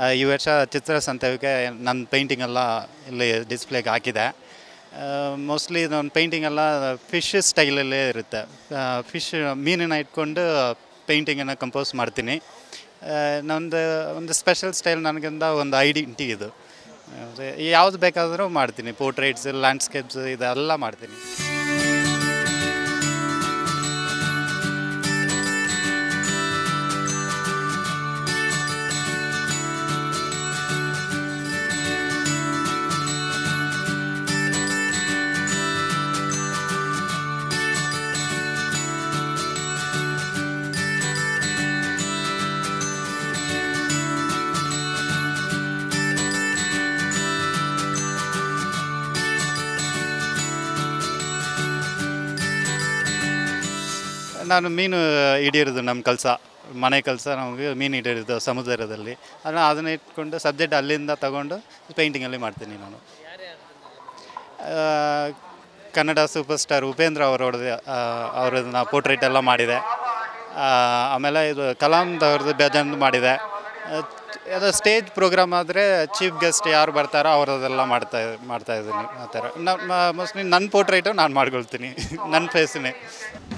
ಆ, ಈ ವರ್ಷ ಚಿತ್ರಸಂತೆಗೆ ನನ್ನ ಪೇಂಟಿಂಗ್ ಎಲ್ಲ ಇಲ್ಲಿ ಡಿಸ್ಪ್ಲೇಗೆ ಹಾಕಿದೆ ಮೋಸ್ಟ್ಲಿ ನನ್ನ ಪೇಂಟಿಂಗ್ ಎಲ್ಲ ಫಿಶ್ ಸ್ಟೈಲಲ್ಲೇ ಇರುತ್ತೆ ಫಿಶ್ ಮೀನನ್ನು ಇಟ್ಕೊಂಡು ಪೇಂಟಿಂಗನ್ನು ಕಂಪೋಸ್ ಮಾಡ್ತೀನಿ ಆ, ನಂದು ಒಂದು ಸ್ಪೆಷಲ್ ಸ್ಟೈಲ್ ನನಗಿಂದ ಒಂದು ಐಡೆಂಟಿ ಇದು ಯಾವ್ದು ಬೇಕಾದರೂ ಮಾಡ್ತೀನಿ ಪೋರ್ಟ್ರೇಟ್ಸ್ ಲ್ಯಾಂಡ್ಸ್ಕೇಪ್ಸ್ ಇದೆಲ್ಲ ಮಾಡ್ತೀನಿ ನಾನು ಮೀನು ಹಿಡಿಯೋದು ನಮ್ಮ ಕೆಲಸ ಮನೆ ಕೆಲಸ ನಮಗೆ ಮೀನು ಹಿಡಿಯೋದು ಸಮುದ್ರದಲ್ಲಿ ಅದನ್ನು ಅದನ್ನ ಇಟ್ಕೊಂಡು ಸಬ್ಜೆಕ್ಟ್ ಅಲ್ಲಿಂದ ತಗೊಂಡು ಪೇಂಟಿಂಗಲ್ಲಿ ಮಾಡ್ತೀನಿ ನಾನು ಆ, ಕನ್ನಡ ಸೂಪರ್ ಸ್ಟಾರ್ ಉಪೇಂದ್ರ ಅವರವ್ರದ್ದು ಅವ್ರದ್ದು ಪೋರ್ಟ್ರೇಟ್ ಎಲ್ಲ ಮಾಡಿದೆ ಆ, ಆಮೇಲೆ ಇದು ಕಲಾಂದವ್ರದ್ದು ಬೇಜಾನ್ ಮಾಡಿದೆ ಆ, ಅದು ಸ್ಟೇಜ್ ಪ್ರೋಗ್ರಾಮ್ ಆದರೆ ಚೀಫ್ ಗೆಸ್ಟ್ ಯಾರು ಬರ್ತಾರೋ ಅವರದೆಲ್ಲ ಮಾಡ್ತಾ ಮಾಡ್ತಾ ಇದ್ದೀನಿ ಆ ಥರ ನಮ್ಮ ಮೋಸ್ಟ್ಲಿ ನನ್ನ ಪೋರ್ಟ್ರೇಟು ನಾನು ಮಾಡ್ಕೊಳ್ತೀನಿ ನನ್ನ ಫೇಸನ್ನೇ